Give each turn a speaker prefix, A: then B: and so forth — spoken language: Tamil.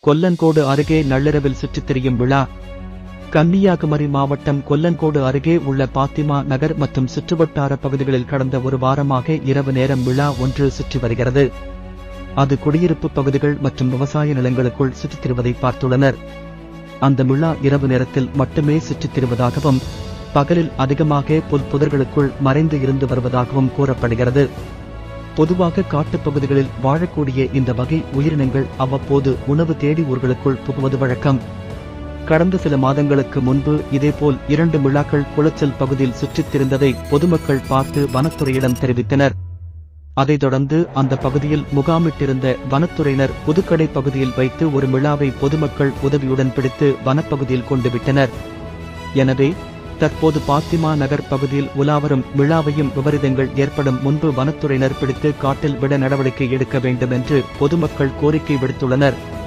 A: கொல்லன்கோடு அருகே நள்ளிரவில் சுற்றித் திரியும் விழா கன்னியாகுமரி மாவட்டம் கொல்லன்கோடு அருகே உள்ள பாத்திமா நகர் மற்றும் சுற்றுவட்டார பகுதிகளில் கடந்த ஒரு வாரமாக இரவு நேரம் விழா ஒன்று சுற்றி வருகிறது அது குடியிருப்பு பகுதிகள் மற்றும் விவசாய நிலங்களுக்குள் சுற்றித் திரிவதை பார்த்துள்ளனர் அந்த விழா இரவு நேரத்தில் மட்டுமே சுற்றித் திரிவதாகவும் பகலில் அதிகமாக புல் புதர்களுக்குள் மறைந்து இருந்து வருவதாகவும் கூறப்படுகிறது பொதுவாக காட்டுப் பகுதிகளில் வாழக்கூடிய இந்த வகை உயிரினங்கள் அவ்வப்போது உணவு தேடி ஊர்களுக்குள் புகுவது வழக்கம் கடந்த சில மாதங்களுக்கு முன்பு இதேபோல் இரண்டு விழாக்கள் குளச்சல் பகுதியில் சுற்றித் திரிந்ததை பொதுமக்கள் பார்த்து வனத்துறையிடம் தெரிவித்தனர் அதைத் தொடர்ந்து அந்த பகுதியில் முகாமிட்டிருந்த வனத்துறையினர் புதுக்கடை பகுதியில் வைத்து ஒரு விழாவை பொதுமக்கள் உதவியுடன் பிடித்து வனப்பகுதியில் கொண்டு விட்டனர் எனவே தற்போது பாத்திமா நகர் பகுதியில் உலாவரும் விழாவையும் விபரீதங்கள் ஏற்படும் முன்பு வனத்துறையினர் பிடித்து காட்டில் விட நடவடிக்கை எடுக்க வேண்டும் என்று பொதுமக்கள் கோரிக்கை விடுத்துள்ளனர்